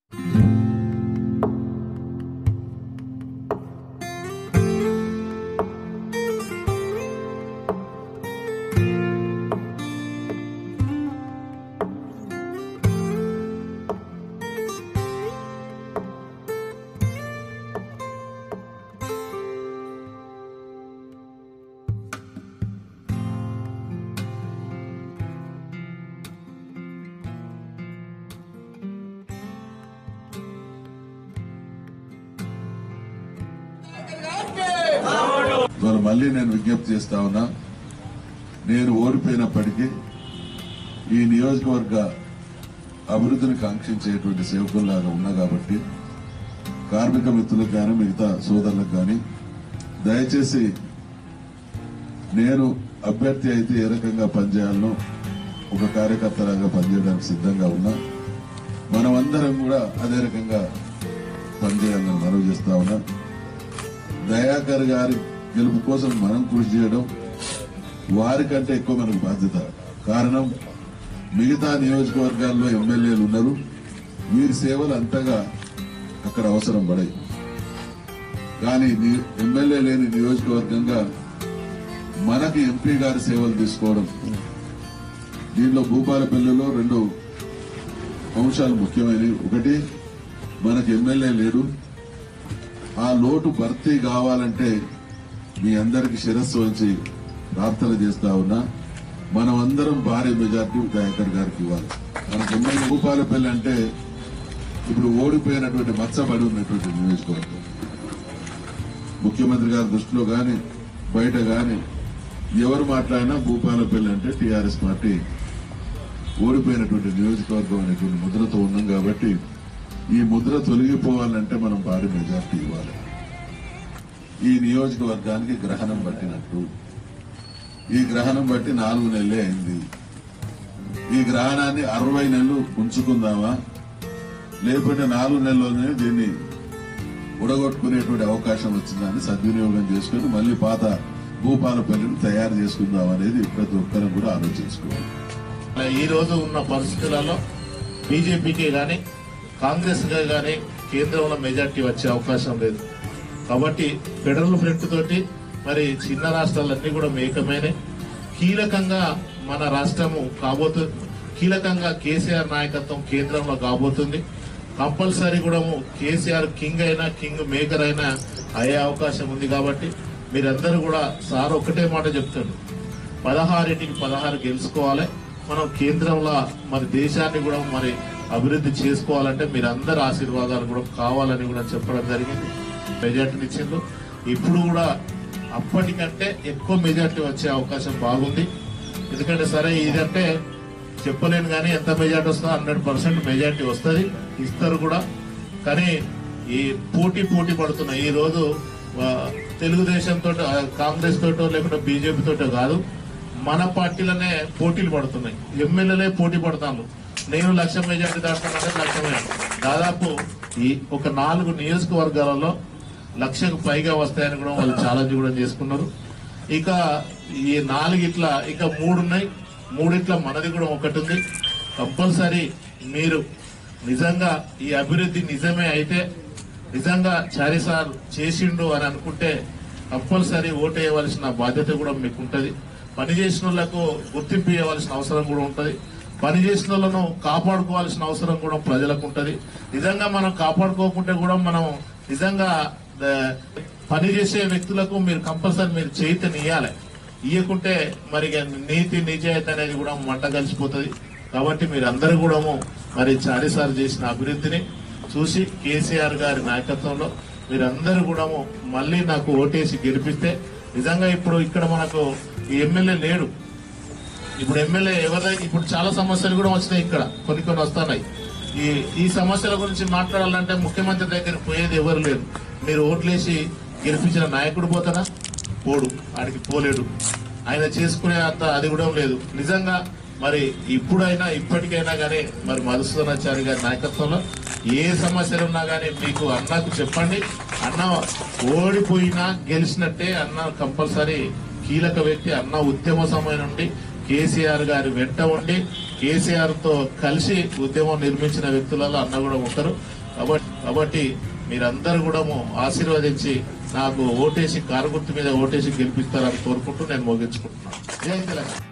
ఇవాళ మళ్ళీ నేను విజ్ఞప్తి చేస్తా ఉన్నా నేను ఓడిపోయినప్పటికీ ఈ నియోజకవర్గ అభివృద్ధిని కాంక్షించేటువంటి సేవకుల్లాగా ఉన్నా కాబట్టి కార్మిక మిత్రులకు కానీ మిగతా సోదరులకు కానీ దయచేసి నేను అభ్యర్థి అయితే ఏ రకంగా పనిచేయాలనో ఒక కార్యకర్తలాగా పనిచేయడానికి సిద్ధంగా ఉన్నా మనమందరం కూడా అదే రకంగా పనిచేయాలని మనవి చేస్తా ఉన్నా దయాకర్ గారి గెలుపు కోసం మనం కృషి చేయడం వారికంటే ఎక్కువ మనకు బాధ్యత కారణం మిగతా నియోజకవర్గాల్లో ఎమ్మెల్యేలు ఉన్నారు వీరి సేవలు అంతగా అక్కడ అవసరం పడాయి కానీ ని- ఎమ్మెల్యే లేని నియోజకవర్గంగా మనకి ఎంపీ గారి సేవలు తీసుకోవడం దీనిలో భూపాలపల్లిలో రెండు అంశాలు ముఖ్యమైనవి ఒకటి మనకి ఎమ్మెల్యే లేడు ఆ లోటు భర్తీ కావాలంటే మీ అందరికి శిరస్సు వచ్చి ప్రార్థన చేస్తా ఉన్నా మనం అందరం భారీ మెజార్టీ దయాకర్ గారికి ఇవ్వాలి మనకు ఎమ్మెల్యే భూపాలపల్లి అంటే ఇప్పుడు ఓడిపోయినటువంటి మచ్చబడి ఉన్నటువంటి నియోజకవర్గం ముఖ్యమంత్రి గారి దృష్టిలో గాని బయట గాని ఎవరు మాట్లాడినా భూపాలపల్లి అంటే టీఆర్ఎస్ పార్టీ ఓడిపోయినటువంటి నియోజకవర్గం అనేటువంటి ముద్రతో ఉన్నాం కాబట్టి ఈ ముద్ర తొలగిపోవాలంటే మనం భారీ మెజార్టీ ఇవ్వాలి ఈ నియోజకవర్గానికి గ్రహణం పట్టినట్టు ఈ గ్రహణం బట్టి నాలుగు నెలలే అయింది ఈ గ్రహణాన్ని అరవై నెలలు ఉంచుకుందామా లేకపోతే నాలుగు నెలల్లోనే దీన్ని ఉడగొట్టుకునేటువంటి అవకాశం వచ్చిందని సద్వినియోగం చేసుకుని మళ్ళీ పాత భూపాలపల్లిని తయారు చేసుకుందాం అనేది ప్రతి ఒక్కరం కూడా ఆలోచించుకోవాలి ఈ రోజు ఉన్న పరిస్థితులలో బీజేపీకి గాని కాంగ్రెస్ గాని కేంద్రంలో మెజార్టీ వచ్చే అవకాశం లేదు కాబట్టి ఫెడరల్ ఫ్రంట్ తోటి మరి చిన్న రాష్ట్రాలన్నీ కూడా ఏకమైనవి కీలకంగా మన రాష్ట్రము కాబోతుంది కీలకంగా కేసీఆర్ నాయకత్వం కేంద్రంలో కాబోతుంది కంపల్సరీ కూడా కేసీఆర్ కింగ్ అయినా కింగ్ మేకర్ అయినా అయ్యే అవకాశం ఉంది కాబట్టి మీరందరూ కూడా సార్ ఒకటే మాట చెప్తారు పదహారింటికి పదహారు గెలుచుకోవాలి మనం కేంద్రంలో మరి దేశాన్ని కూడా మరి అభివృద్ధి చేసుకోవాలంటే మీరందరి ఆశీర్వాదాలు కూడా కావాలని కూడా చెప్పడం జరిగింది మెజార్టీని ఇచ్చిండ్రు ఇప్పుడు కూడా అప్పటికంటే ఎక్కువ మెజార్టీ వచ్చే అవకాశం బాగుంది ఎందుకంటే సరే ఇదంటే చెప్పలేను కానీ ఎంత మెజార్టీ వస్తుందో హండ్రెడ్ పర్సెంట్ మెజార్టీ వస్తుంది ఇస్తారు కూడా కానీ ఈ పోటీ పోటీ పడుతున్నాయి ఈ రోజు ఆ, తెలుగుదేశం తోటి ఆ, కాంగ్రెస్ తోటో లేకుంటే బీజేపీ తోటో కాదు మన పార్టీలనే పోటీలు పడుతున్నాయి ఎమ్మెల్యేలే పోటీ పడతాను నేను లక్ష మెజార్టీ దాటుతానంటే లక్ష మెజార్టీ దాదాపు ఈ ఒక నాలుగు నియోజకవర్గాలలో లక్షకు పైగా వస్తాయని కూడా వాళ్ళు ఛాలెంజ్ కూడా చేసుకున్నారు ఇక ఈ నాలుగిట్ల ఇక మూడు ఉన్నాయి మూడిట్ల మనది కూడా ఒకటి ఉంది కంపల్సరీ మీరు నిజంగా ఈ అభివృద్ధి నిజమే అయితే నిజంగా చారి సార్ చేసిండు అని అనుకుంటే కంపల్సరీ ఓటు వేయవలసిన బాధ్యత కూడా మీకు ఉంటది పని చేసిన వాళ్ళకు గుర్తింపు ఇవ్వవలసిన అవసరం కూడా ఉంటది పని చేసిన వాళ్ళను కాపాడుకోవాల్సిన అవసరం కూడా ప్రజలకు ఉంటది నిజంగా మనం కాపాడుకోకుంటే కూడా మనం నిజంగా ఆ, పని చేసే వ్యక్తులకు మీరు కంపల్సరీ మీరు చేతినియాలి ఇయ్యకుంటే మరి ఇక నీతి నిజాయితీ అనేది కూడా మంట కలిసిపోతుంది కాబట్టి మీరు అందరూ కూడా మరి చారిసారి చేసిన అభివృద్ధిని చూసి కేసీఆర్ గారి నాయకత్వంలో మీరందరూ కూడా మళ్ళీ నాకు ఓటేసి గెలిపిస్తే నిజంగా ఇప్పుడు ఇక్కడ మనకు ఈ ఎమ్మెల్యే లేడు ఇప్పుడు ఎమ్మెల్యే ఎవరి ఇప్పుడు చాలా సమస్యలు కూడా వచ్చినాయి ఇక్కడ కొన్ని కొన్ని వస్తున్నాయి ఈ ఈ సమస్యల గురించి మాట్లాడాలంటే ముఖ్యమంత్రి దగ్గర పోయేది ఎవరు లేరు మీరు ఓట్లేసి గెలిపించిన నాయకుడు పోతానా పోడు ఆడికి పోలేడు ఆయన చేసుకునే అంత అది కూడా లేదు నిజంగా మరి ఇప్పుడైనా ఇప్పటికైనా కానీ మరి మధుసూదనాచారి గారి నాయకత్వంలో ఏ సమస్యలు ఉన్నా కానీ మీకు అన్నకు చెప్పండి అన్న ఓడిపోయినా గెలిచినట్టే అన్న కంపల్సరీ కీలక వ్యక్తి అన్న ఉద్యమ సమయం నుండి కేసీఆర్ గారి వెంట ఉండి కేసీఆర్ తో కలిసి ఉద్యమం నిర్మించిన వ్యక్తులలో అన్న కూడా ఒకరు కాబట్టి కాబట్టి మీరందరూ కూడా ఆశీర్వదించి నాకు ఓటేసి కారు గుర్తు మీద ఓటేసి గెలిపిస్తారని కోరుకుంటూ నేను ముగించుకుంటున్నాను జై తెలంగాణ